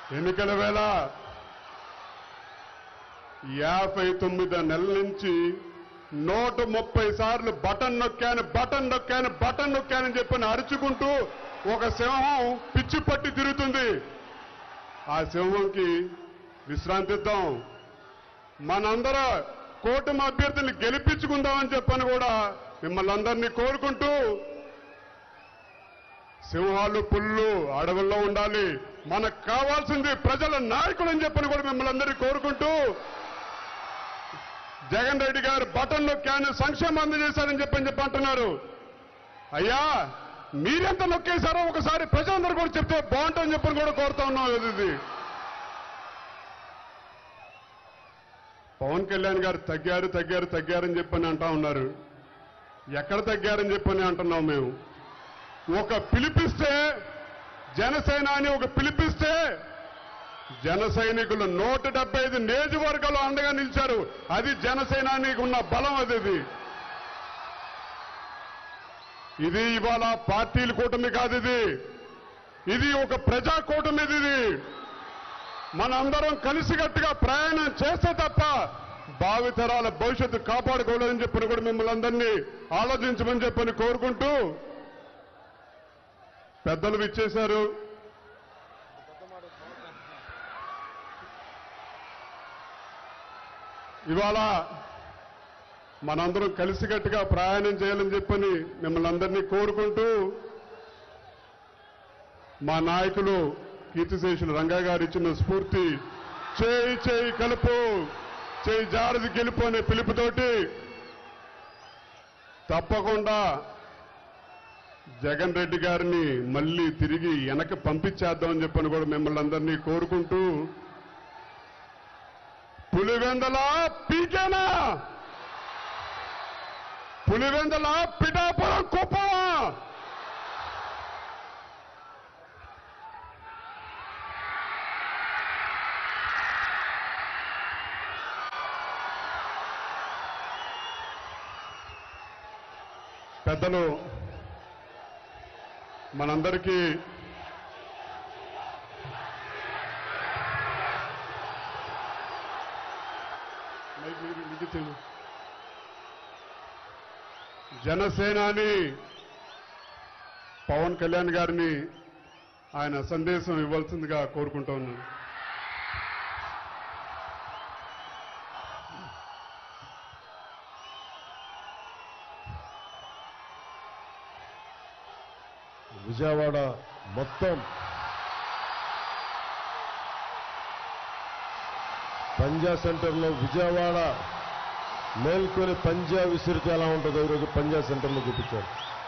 ఎన్నికల వేళ యాభై తొమ్మిది నెలల నుంచి నూట ముప్పై సార్లు బటన్ నొక్కాను బటన్ నొక్కాను బటన్ నొక్కానని చెప్పని అరుచుకుంటూ ఒక సింహం పిచ్చి పట్టి తిరుగుతుంది ఆ సింహంకి విశ్రాంతి ఇద్దాం మనందరూ కూటమి అభ్యర్థుల్ని గెలిపించుకుందామని చెప్పని కూడా మిమ్మల్ని అందరినీ కోరుకుంటూ సింహాలు పుల్లు అడవుల్లో ఉండాలి మనకు కావాల్సింది ప్రజల నాయకులు అని చెప్పని కూడా మిమ్మల్ని అందరినీ కోరుకుంటూ జగన్ రెడ్డి గారు బటన్ నొక్కాను సంక్షేమం అందజేశారని చెప్పని చెప్పి అంటున్నారు అయ్యా మీరెంత నొక్కేశారో ఒకసారి ప్రజలందరూ కూడా చెప్తే బాగుంటుందని చెప్పని కూడా కోరుతా ఉన్నాం ఇది పవన్ కళ్యాణ్ గారు తగ్గారు తగ్గారు తగ్గారని చెప్పని అంటా ఉన్నారు ఎక్కడ తగ్గారని చెప్పని అంటున్నాం మేము ఒక పిలిపిస్తే జనసేన అని ఒక పిలిపిస్తే జన సైనికులు నూట డెబ్బై ఐదు నియోజకవర్గాలు అండగా నిలిచారు అది జనసేనానికి ఉన్న బలం అది ఇది. ఇది ఇవాళ పార్టీల కూటమి కాదు ఇది ఇది ఒక ప్రజా కూటమి ఇది మనందరం కలిసికట్టుగా ప్రయాణం చేస్తే తప్ప భావితరాల భవిష్యత్తు కాపాడుకోలేదని చెప్పని కూడా మిమ్మల్ని అందరినీ ఆలోచించమని చెప్పని కోరుకుంటూ పెద్దలు విచ్చేశారు ఇవాళ మనందరం కలిసికట్టుగా ప్రయాణం చేయాలని చెప్పని మిమ్మల్ని అందరినీ కోరుకుంటూ మా నాయకులు కీర్తిశేషులు రంగా గారు ఇచ్చిన స్ఫూర్తి చేయి చేయి కలుపు చేయి జారది గెలుపు అనే పిలుపుతోటి తప్పకుండా జగన్ రెడ్డి గారిని మళ్ళీ తిరిగి వెనక్కి పంపించేద్దామని చెప్పని కూడా మిమ్మల్ని అందరినీ కోరుకుంటూ పులివెందల పీకేనా పులివెందల పిఠాపురం కుప్పమా పెద్దలు మనందరికీ మైక్ మీరు ఇది తెలు- జనసేనాని పవన్ కళ్యాణ్ గారిని ఆయన సందేశం ఇవ్వాల్సిందిగా కోరుకుంటా ఉన్నాను విజయవాడ మొత్తం పంజా సెంటర్లో విజయవాడ మేల్కొని పంజా విసిరితే ఎలా ఉంటుందో ఈరోజు పంజా సెంటర్లో చూపించారు